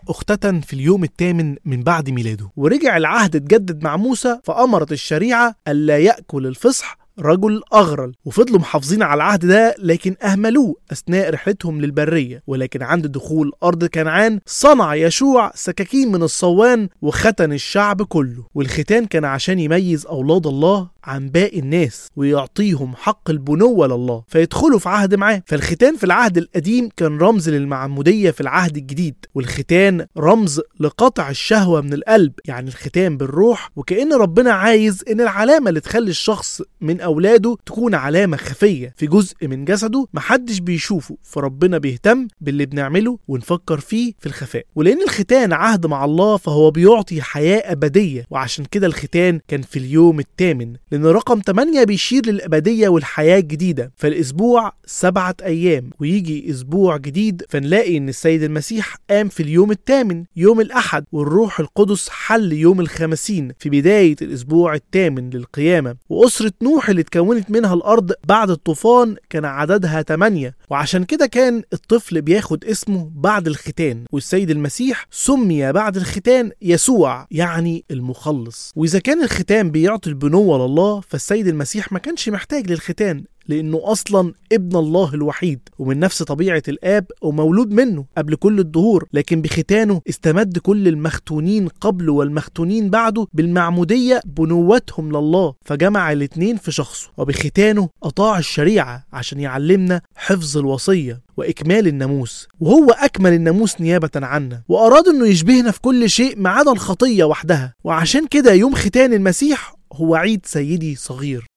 اختتن في اليوم الثامن من بعد ميلاده ورجع العهد اتجدد مع موسى فأمرت الشريعة ألا يأكل الفصح رجل أغرل وفضلوا محافظين على العهد ده لكن أهملوه أثناء رحلتهم للبرية ولكن عند دخول أرض كنعان صنع يشوع سكاكين من الصوان وختن الشعب كله والختان كان عشان يميز أولاد الله عن باقي الناس ويعطيهم حق البنوة لله فيدخلوا في عهد معاه فالختان في العهد القديم كان رمز للمعمودية في العهد الجديد والختان رمز لقطع الشهوة من القلب يعني الختان بالروح وكأن ربنا عايز إن العلامة اللي تخلي الشخص من أولاده تكون علامة خفية في جزء من جسده محدش بيشوفه فربنا بيهتم باللي بنعمله ونفكر فيه في الخفاء ولأن الختان عهد مع الله فهو بيعطي حياة أبدية وعشان كده الختان كان في اليوم الثامن لأن رقم 8 بيشير للأبدية والحياة الجديدة فالأسبوع سبعة أيام ويجي أسبوع جديد فنلاقي إن السيد المسيح قام في اليوم الثامن يوم الأحد والروح القدس حل يوم الخمسين في بداية الأسبوع الثامن للقيامة وأسرة نوح اللي اتكونت منها الأرض بعد الطوفان كان عددها 8 وعشان كده كان الطفل بياخد اسمه بعد الختان والسيد المسيح سمي بعد الختان يسوع يعني المخلص وإذا كان الختان بيعطي البنوة لله فالسيد المسيح ما كانش محتاج للختان لأنه أصلا ابن الله الوحيد ومن نفس طبيعة الآب ومولود منه قبل كل الدهور لكن بختانه استمد كل المختونين قبله والمختونين بعده بالمعمودية بنوتهم لله فجمع الاتنين في شخصه وبختانه أطاع الشريعة عشان يعلمنا حفظ الوصية وإكمال الناموس وهو أكمل الناموس نيابة عنا وأراد أنه يشبهنا في كل شيء ما عدا الخطية وحدها وعشان كده يوم ختان المسيح هو عيد سيدي صغير